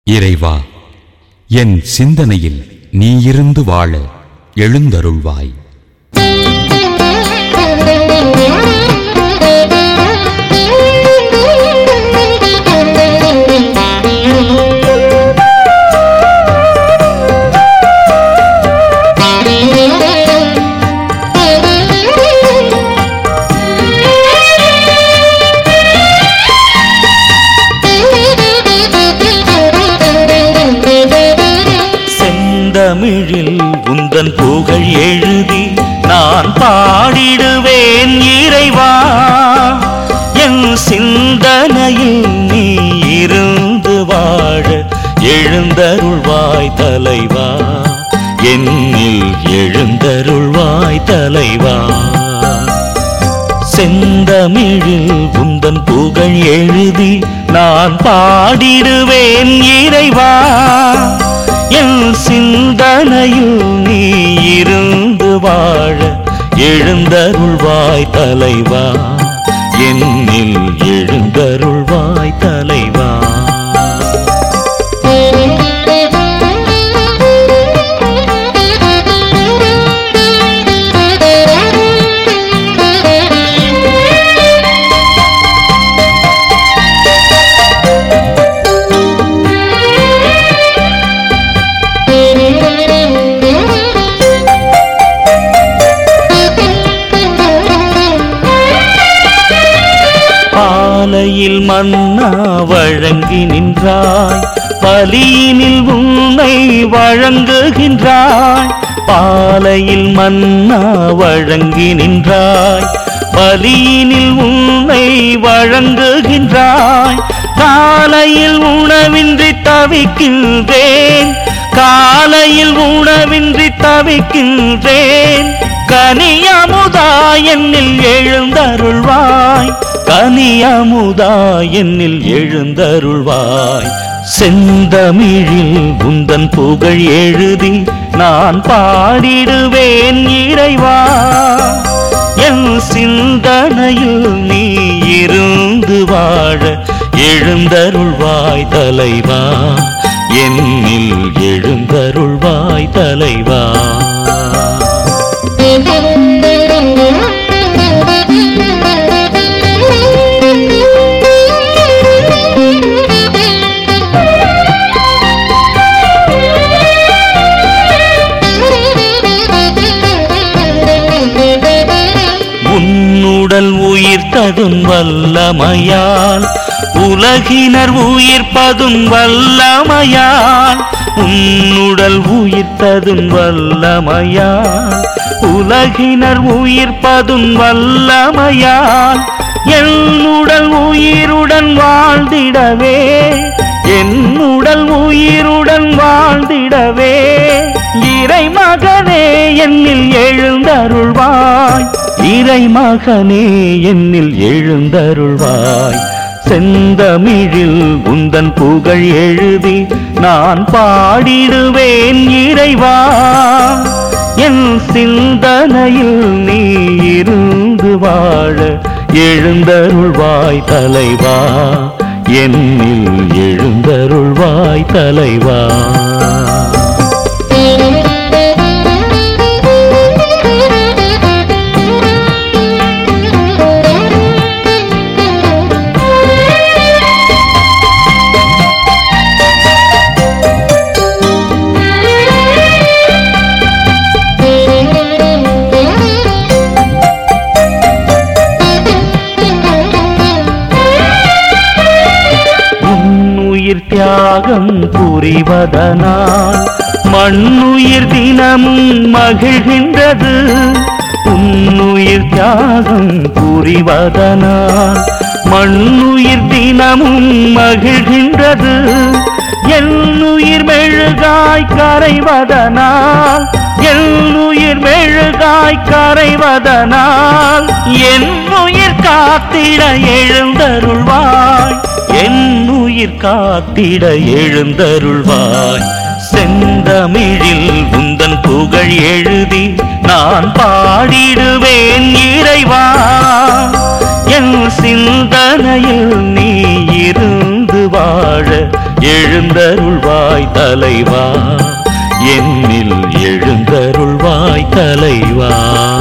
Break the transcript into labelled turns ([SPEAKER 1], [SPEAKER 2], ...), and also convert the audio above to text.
[SPEAKER 1] இறைவா என் சிந்தனையில் நீ இருந்து வாழ எழுந்தருள்வாய்
[SPEAKER 2] செந்தமிழில் உந்தன் புகழ் எழுதி நான் பாடிடுவேன் இறைவா என் சிந்தனையில் நீ இருந்து வாழ எழுந்தருள்வாய் தலைவா என்னில் எழுந்தருள்வாய் தலைவா செந்தமிழில் உந்தன் புகழ் எழுதி நான் பாடிடுவேன் இறைவா என் சிந்தனையில் நீ இருந்து வாழ எழுந்தருள்வாய் தலைவா என்னில் எழுந்தருள்வாய் தலைவா பாலையில் மன்னா வழங்கி நின்றாய் பலியினில் உன்னை வழங்குகின்றாய் பாலையில் மன்னா வழங்கி நின்றாய் பலியினில் உன்னை வழங்குகின்றாய் காலையில் உணவின்றி தவிக்கின்றேன் காலையில் உணவின்றி தவிக்கின்றேன் கனியமுதா என்னில் எழுந்தருள்வாய் கனியமுதா என்னில் எழுந்தருள்வாய் செந்தமிழில் உந்தன் புகழ் எழுதி நான் பாடிடுவேன் இறைவா என் சிந்தனையில் நீ இருந்து வாழ எழுந்தருள்வாய் தலைவா என்னில் எழுந்தருள்வாய் தலைவா உன்னுடல் உயிர்த்ததும் வல்லமையால் உலகினர் உயிர்ப்பதும் வல்லமையால் உன்னுடல் உயிர்த்ததும் வல்லமையால் உலகினர் உயிர்ப்பதும் வல்லமையால் என்னுடல் உயிருடன் வாழ்ந்திடவே என்னுடல் உயிருடன் வாழ்ந்திடவே இறை மகனே என்னில் எழுந்தருள்வாய் இறை மகனே என்னில் எழுந்தருள்வாய் செந்தமிழில் உந்தன் புகழ் எழுதி நான் பாடிடுவேன் இறைவா என் சிந்தனையில் நீ இருந்து வாழ எழுந்தருள்வாய் தலைவா என்னில் எழுந்தருள்வாய் தலைவா உன்னுயிர் தியாகம் புரிவதனால் மண்ணுயிர் தினமும் மகிழ்கின்றது உன்னுயிர் தியாகம் புரிவதனால் மண்ணுயிர் தினமும் மகிழ்கின்றது என்னுயிர் மெழுகாய் கரைவதனால் என்னுயிர் மெழுகாய் கரைவதனால் என் உயிர் காத்திட எழுந்தருள்வாய் என் உயிர் காத்திட எழுந்தருள்வாய் செந்தமிழில் உந்தன் புகழ் எழுதி நான் பாடிடுவேன் இறைவா என் சிந்தனையில் நீ இருந்து வாழ எழுந்தருள்வாய் தலைவா என்னில் எழுந்தருள்வாய் தலைவா